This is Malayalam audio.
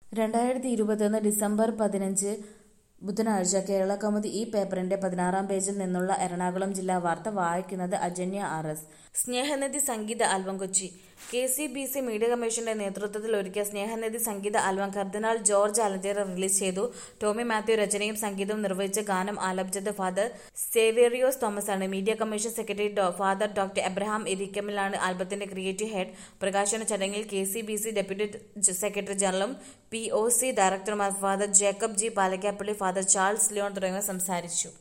രണ്ടായിരത്തി ഇരുപത്തൊന്ന് ഡിസംബർ പതിനഞ്ച് ബുധനാഴ്ച കേരള കൗമുദി ഈ പേപ്പറിന്റെ പതിനാറാം പേജിൽ നിന്നുള്ള എറണാകുളം ജില്ലാ വാർത്ത വായിക്കുന്നത് അജന്യ ആർ എസ് സ്നേഹനിധി സംഗീത album Kochi K C B C media കമ്മീഷന്റെ നേതൃത്വത്തിൽ ഒരുക്കിയ സ്നേഹനിധി സംഗീത album cardinal George Alencherry release ചെയ്തു ടോമി മാത്യു രചനയും സംഗീതവും നിർവഹിച്ച ഗാനം ആലപിച്ചത് ഫാദർ സേവേറിയോസ് തോമസ് ആണ് മീഡിയ കമ്മീഷൻ സെക്രട്ടറി ഡോ- ഫാദർ ഡോക്ടർ എബ്രഹാം ഇരിക്കമിലാണ് ആൽബത്തിന്റെ ക്രിയേറ്റീവ് ഹെഡ് പ്രകാശന ചടങ്ങിൽ K C B C deputy ജ- സെക്രട്ടറി ജനറലും പി ഒ സി ഡയറക്ടറുമാർ father Jacob G Palakkappilly father Charles Leon തുടങ്ങിയവർ സംസാരിച്ചു